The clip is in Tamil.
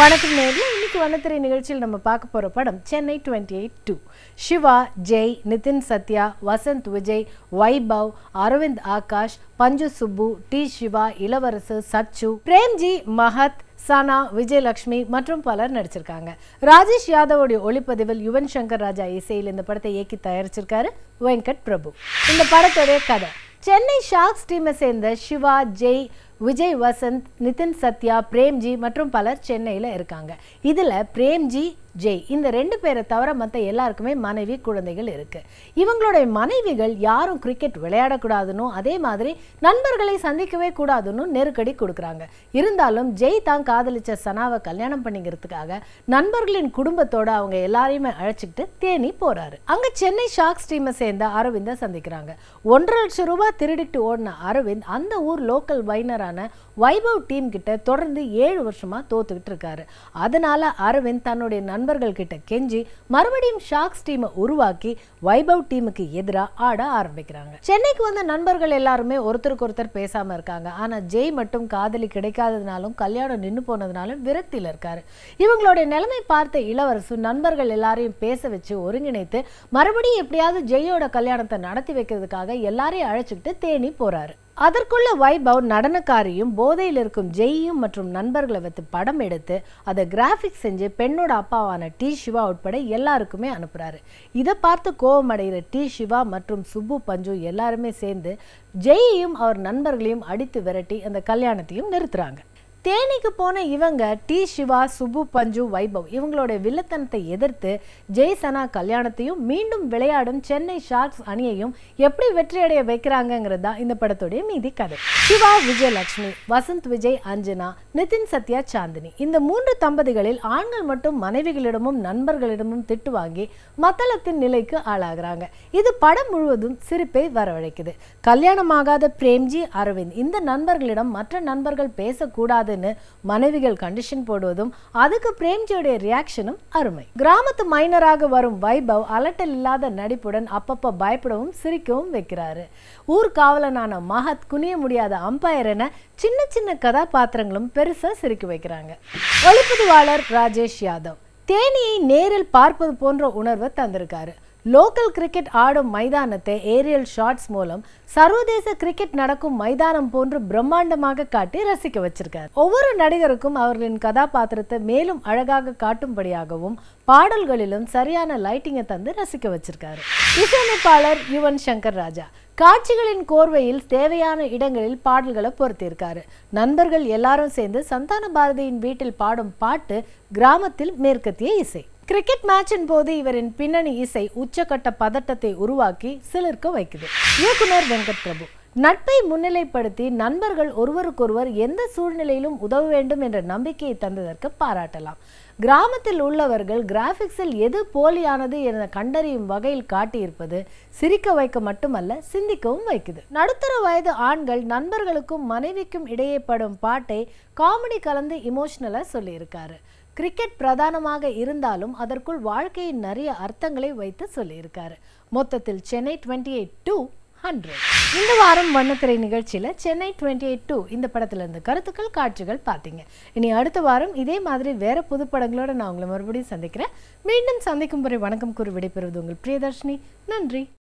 வணக்கம் நேரில் இன்னைக்கு வண்ணத்திரை நிகழ்ச்சியில் நம்ம பார்க்க போற படம் Chennai twenty eight two Siva Jai Nitin Sathya Vasanth Vijay Vaibhav Aravind Aakash Panju Subbu T Siva Ilavarasu Sachu Premgi Mahat Sana Vijayalakshmi மற்றும் பலர் நடிச்சிருக்காங்க ராஜேஷ் யாதவோடைய ஒளிப்பதிவில் யுவன் சங்கர் ராஜா இசையில் இந்த படத்தை இயக்கி தயாரிச்சிருக்காரு வெங்கட் பிரபு இந்த படத்துடைய கதை சென்னை ஷார்க்ஸ் டீமை சேர்ந்த சிவா ஜெய் விஜய் வசந்த் நிதின் சத்யா பிரேம்ஜி மற்றும் பலர் சென்னையில் இருக்காங்க இதில் பிரேம்ஜி ஜெய் இந்த ரெண்டு பேரை தவிர மற்ற எல்லாருக்குமே மனைவி குழந்தைகள் இருக்கு இவங்களுடைய மனைவிகள் யாரும் கிரிக்கெட் விளையாடக்கூடாதுன்னு அதே மாதிரி நண்பர்களை சந்திக்கவே கூடாதுன்னு நெருக்கடி கொடுக்குறாங்க இருந்தாலும் ஜெய் தான் காதலிச்ச சனாவை கல்யாணம் பண்ணிக்கிறதுக்காக நண்பர்களின் குடும்பத்தோட அவங்க எல்லாரையுமே அழைச்சிக்கிட்டு தேனி போறாரு அங்க சென்னை ஷார்க்ஸ் டீமை சேர்ந்த அரவிந்தை சந்திக்கிறாங்க ஒன்றரை லட்சம் ரூபாய் திருடிட்டு ஓடின அரவிந்த் அந்த ஊர் லோக்கல் வைனரான வைபவ் டீம் கிட்ட தொடர்ந்து ஏழு வருஷமா தோத்துக்கிட்டு இருக்காரு அதனால அரவிந்த் தன்னுடைய நண்பர்கள் கிட்ட கெஞ்சி மறுபடியும் ஷார்க்ஸ் டீமை உருவாக்கி வைபவ் டீமுக்கு எதிராக ஆட ஆரம்பிக்கிறாங்க சென்னைக்கு வந்த நண்பர்கள் எல்லாருமே ஒருத்தருக்கு ஒருத்தர் பேசாம இருக்காங்க ஆனா ஜெய் மட்டும் காதலி கிடைக்காததுனாலும் கல்யாணம் நின்று போனதுனாலும் விரக்தியில இருக்காரு இவங்களுடைய நிலைமை பார்த்த இளவரசு நண்பர்கள் எல்லாரையும் பேச வச்சு ஒருங்கிணைத்து மறுபடியும் எப்படியாவது ஜெயோட கல்யாணத்தை நடத்தி வைக்கிறதுக்காக எல்லாரையும் அழைச்சிக்கிட்டு தேனி போறாரு அதற்குள்ள வைபவ் நடனக்காரியும் போதையில் இருக்கும் ஜெய்யும் மற்றும் நண்பர்களை வைத்து படம் எடுத்து அதை கிராஃபிக்ஸ் செஞ்சு பெண்ணோட அப்பாவான டி சிவா உட்பட எல்லாருக்குமே அனுப்புறாரு இதை பார்த்து கோபமடைகிற டி சிவா மற்றும் சுப்பு பஞ்சு எல்லாருமே சேர்ந்து ஜெய்யையும் அவர் நண்பர்களையும் அடித்து விரட்டி அந்த கல்யாணத்தையும் நிறுத்துறாங்க தேனிக்கு போன இவங்க டி சிவா சுப்பு பஞ்சு வைபவ் இவங்களோட வில்லத்தனத்தை எதிர்த்து ஜெய் சனா கல்யாணத்தையும் மீண்டும் விளையாடும் சென்னை ஷார்க்ஸ் அணியையும் எப்படி வெற்றியடைய வைக்கிறாங்கங்கிறது தான் இந்த படத்துடைய மீதி கதை சிவா விஜயலட்சுமி வசந்த் விஜய் அஞ்சனா நிதின் சத்யா சாந்தினி இந்த மூன்று தம்பதிகளில் ஆண்கள் மட்டும் மனைவிகளிடமும் நண்பர்களிடமும் திட்டு வாங்கி மத்தளத்தின் நிலைக்கு ஆளாகிறாங்க இது படம் முழுவதும் சிரிப்பை வரவழைக்குது கல்யாணமாகாத பிரேம்ஜி அரவிந்த் இந்த நண்பர்களிடம் மற்ற நண்பர்கள் பேசக்கூடாது கூடாதுன்னு மனைவிகள் கண்டிஷன் போடுவதும் அதுக்கு பிரேம்ஜியோடைய ரியாக்ஷனும் அருமை கிராமத்து மைனராக வரும் வைபவ் அலட்டல் இல்லாத நடிப்புடன் அப்பப்ப பயப்படவும் சிரிக்கவும் வைக்கிறாரு ஊர் காவலனான மகத் குனிய முடியாத அம்பையர் என சின்ன சின்ன கதாபாத்திரங்களும் பெருசா சிரிக்க வைக்கிறாங்க ஒளிப்பதிவாளர் ராஜேஷ் யாதவ் தேனியை நேரில் பார்ப்பது போன்ற உணர்வை தந்திருக்காரு லோக்கல் கிரிக்கெட் ஆடும் மைதானத்தை ஏரியல் ஷாட்ஸ் மூலம் சர்வதேச கிரிக்கெட் நடக்கும் மைதானம் போன்று பிரம்மாண்டமாக காட்டி ரசிக்க வச்சிருக்காரு ஒவ்வொரு நடிகருக்கும் அவர்களின் கதாபாத்திரத்தை மேலும் அழகாக காட்டும்படியாகவும் பாடல்களிலும் சரியான லைட்டிங்கை தந்து ரசிக்க வச்சிருக்காரு இசையமைப்பாளர் யுவன் சங்கர் ராஜா காட்சிகளின் கோர்வையில் தேவையான இடங்களில் பாடல்களை பொருத்தியிருக்காரு நண்பர்கள் எல்லாரும் சேர்ந்து சந்தான பாரதியின் வீட்டில் பாடும் பாட்டு கிராமத்தில் மேற்கத்திய இசை கிரிக்கெட் மேட்சின் போது இவரின் பின்னணி இசை உச்சக்கட்ட பதட்டத்தை உருவாக்கி சிலிர்க்க வைக்குது இயக்குனர் வெங்கட் பிரபு நட்பை முன்னிலைப்படுத்தி நண்பர்கள் ஒருவருக்கொருவர் எந்த சூழ்நிலையிலும் உதவ வேண்டும் என்ற நம்பிக்கையை தந்ததற்கு பாராட்டலாம் கிராமத்தில் உள்ளவர்கள் கிராபிக்ஸில் எது போலியானது என கண்டறியும் வகையில் காட்டியிருப்பது சிரிக்க வைக்க மட்டுமல்ல சிந்திக்கவும் வைக்குது நடுத்தர வயது ஆண்கள் நண்பர்களுக்கும் மனைவிக்கும் இடையே படும் பாட்டை காமெடி கலந்து இமோஷனலா சொல்லியிருக்காரு கிரிக்கெட் பிரதானமாக இருந்தாலும் அதற்குள் வாழ்க்கையின் நிறைய அர்த்தங்களை வைத்து சொல்லியிருக்காரு மொத்தத்தில் Chennai twenty eight two hundred இந்த வாரம் வண்ணத்திரை நிகழ்ச்சியில் சென்னை டுவெண்ட்டி எயிட் டூ இந்த படத்துல இருந்து கருத்துக்கள் காட்சிகள் பார்த்தீங்க இனி அடுத்த வாரம் இதே மாதிரி வேற புது படங்களோட நான் உங்களை மறுபடியும் சந்திக்கிறேன் மீண்டும் சந்திக்கும் வரை வணக்கம் கூறி விடைபெறுவது உங்கள் பிரியதர்ஷினி நன்றி